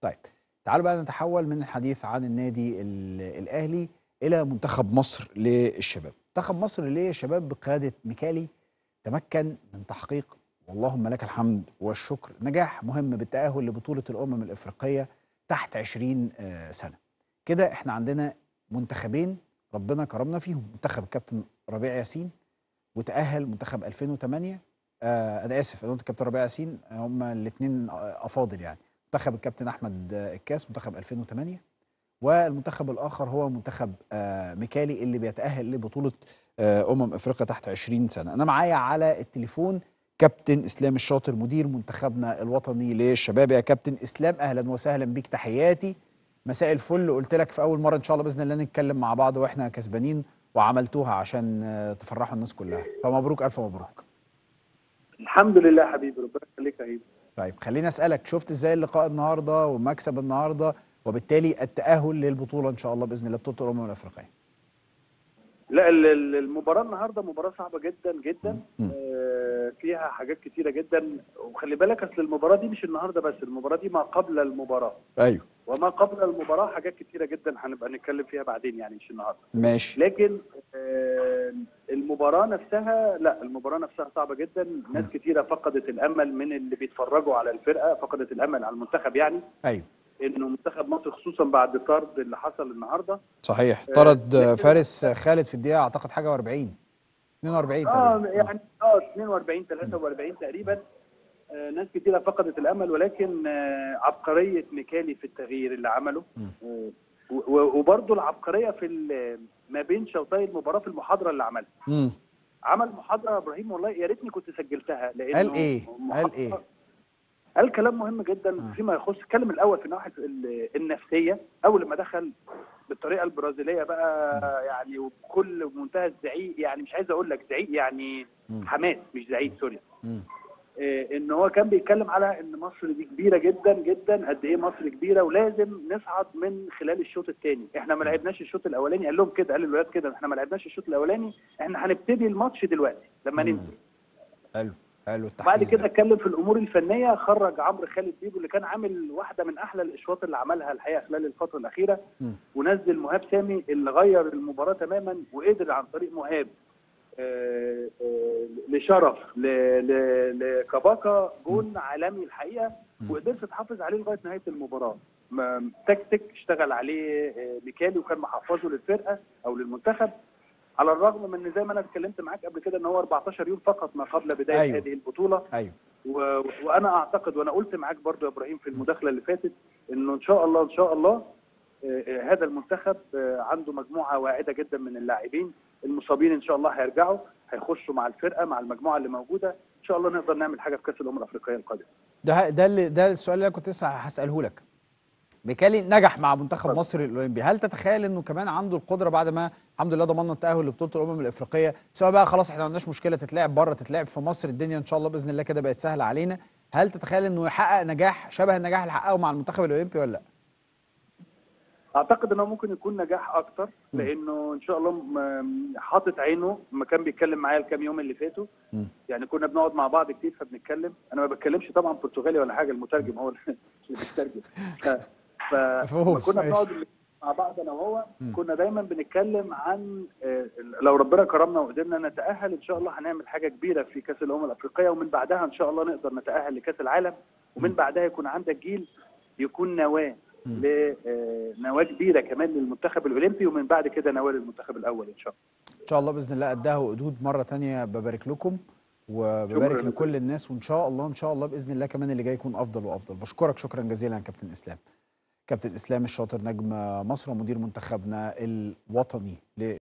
طيب تعالوا بقى نتحول من الحديث عن النادي ال- الاهلي الى منتخب مصر للشباب منتخب مصر للشباب بقياده ميكالي تمكن من تحقيق اللهم لك الحمد والشكر نجاح مهم بالتاهل لبطوله الامم الافريقيه تحت 20 آه، سنه كده احنا عندنا منتخبين ربنا كرمنا فيهم منتخب الكابتن ربيع ياسين وتاهل منتخب 2008 آه انا اسف انا قلت كابتن ربيع ياسين هم الاثنين افاضل يعني منتخب الكابتن احمد آه، الكاس منتخب 2008 والمنتخب الاخر هو منتخب آه، ميكالي اللي بيتاهل لبطوله آه، امم افريقيا تحت 20 سنه انا معايا على التليفون كابتن اسلام الشاطر مدير منتخبنا الوطني للشباب يا كابتن اسلام اهلا وسهلا بيك تحياتي مساء الفل قلت لك في اول مره ان شاء الله باذن الله نتكلم مع بعض واحنا كسبانين وعملتوها عشان آه، تفرحوا الناس كلها فمبروك الف مبروك الحمد لله حبيبي ربنا يخليك يا حبيبي طيب خليني اسالك شفت ازاي اللقاء النهارده ومكسب النهارده وبالتالي التاهل للبطوله ان شاء الله باذن الله بطوله الامم الافريقيه لا ال- ال- المباراه النهارده مباراه صعبه جدا جدا مم. آه، فيها حاجات كتيره جدا وخلي بالك اصل المباراه دي مش النهارده بس المباراه دي ما قبل المباراه ايوه وما قبل المباراه حاجات كتيره جدا هنبقى نتكلم فيها بعدين يعني مش النهارده ماشي لكن آه، المباراه نفسها لا المباراه نفسها صعبه جدا ناس كتيره فقدت الامل من اللي بيتفرجوا على الفرقه فقدت الامل على المنتخب يعني ايوه انه منتخب مصر خصوصا بعد الطرد اللي حصل النهارده صحيح آه، طرد لكن- فارس خالد في الدقيقه اعتقد حاجه و40 42 اه تقريبا يعني اه 42 43 تقريبا آه ناس كتيره فقدت الامل ولكن آه عبقريه ميكالي في التغيير اللي عمله مم. آه و- و- وبرضه العبقريه في ال- ما بين شوطي المباراه في المحاضره اللي عملها امم عمل محاضره يا ابراهيم والله يا ريتني كنت سجلتها لانه قال ايه قال محاضرة- ايه قال كلام مهم جدا آه. فيما يخص اتكلم الاول في النواحي ال- النفسيه اول ما دخل بالطريقه البرازيليه بقى يعني وبكل منتهى الزعيق يعني مش عايز اقول لك زعيق يعني مم. حماس مش زعيق سوري مم. إيه، ان هو كان بيتكلم على ان مصر دي كبيره جدا جدا قد ايه مصر كبيره ولازم نصعد من خلال الشوط الثاني احنا ما لعبناش الشوط الاولاني قال لهم كده قال للولاد كده احنا ما لعبناش الشوط الاولاني احنا هنبتدي الماتش دلوقتي لما مم. ننزل حلو حلو بعد التحفيز كده ده. اتكلم في الامور الفنيه خرج عمرو خالد بيبو اللي كان عامل واحده من احلى الاشواط اللي عملها الحقيقه خلال الفتره الاخيره مم. ونزل مهاب سامي اللي غير المباراه تماما وقدر عن طريق مهاب آه، آه، لشرف ل- ل- لكباكا جون عالمي الحقيقه مم. وقدرت تحافظ عليه لغايه نهايه المباراه م- تكتيك اشتغل عليه آه، ميكالي وكان محفظه للفرقه او للمنتخب على الرغم من ان زي ما انا اتكلمت معاك قبل كده ان هو 14 يوم فقط ما قبل بدايه أيوة. هذه البطوله ايوه و... وانا اعتقد وانا قلت معاك برضو يا ابراهيم في المداخله اللي فاتت انه ان شاء الله ان شاء الله آه، آه، هذا المنتخب آه، عنده مجموعه واعده جدا من اللاعبين المصابين ان شاء الله هيرجعوا هيخشوا مع الفرقه مع المجموعه اللي موجوده ان شاء الله نقدر نعمل حاجه في كاس الامم الافريقيه القادمه ده ده اللي ده السؤال اللي انا كنت لسه هساله لك ميكالي نجح مع منتخب اتفضل. مصر الاولمبي هل تتخيل انه كمان عنده القدره بعد ما الحمد لله ضمننا التاهل لبطوله الامم الافريقيه سواء بقى خلاص احنا ما عندناش مشكله تتلعب بره تتلعب في مصر الدنيا ان شاء الله باذن الله كده بقت سهله علينا هل تتخيل انه يحقق نجاح شبه النجاح اللي حققه مع المنتخب الاولمبي ولا لا اعتقد انه ممكن يكون نجاح اكتر لانه ان شاء الله م- حاطط عينه لما كان بيتكلم معايا الكام يوم اللي فاتوا مم. يعني كنا بنقعد مع بعض كتير فبنتكلم انا ما بتكلمش طبعا برتغالي ولا حاجه المترجم هو اللي بيترجم ف... ف... مفهوم. لما كنا ماشي. بنقعد مع بعض انا وهو مم. كنا دايما بنتكلم عن آه، لو ربنا كرمنا وقدرنا نتاهل ان شاء الله هنعمل حاجه كبيره في كاس الامم الافريقيه ومن بعدها ان شاء الله نقدر نتاهل لكاس العالم ومن مم. بعدها يكون عندك جيل يكون نواه مم. لنواه كبيره كمان للمنتخب الاولمبي ومن بعد كده نواه للمنتخب الاول ان شاء الله ان شاء الله باذن الله قدها وقدود مره تانية ببارك لكم وببارك شكراً. لكل الناس وان شاء الله ان شاء الله باذن الله كمان اللي جاي يكون افضل وافضل بشكرك شكرا جزيلا يا كابتن اسلام كابتن اسلام الشاطر نجم مصر ومدير منتخبنا الوطني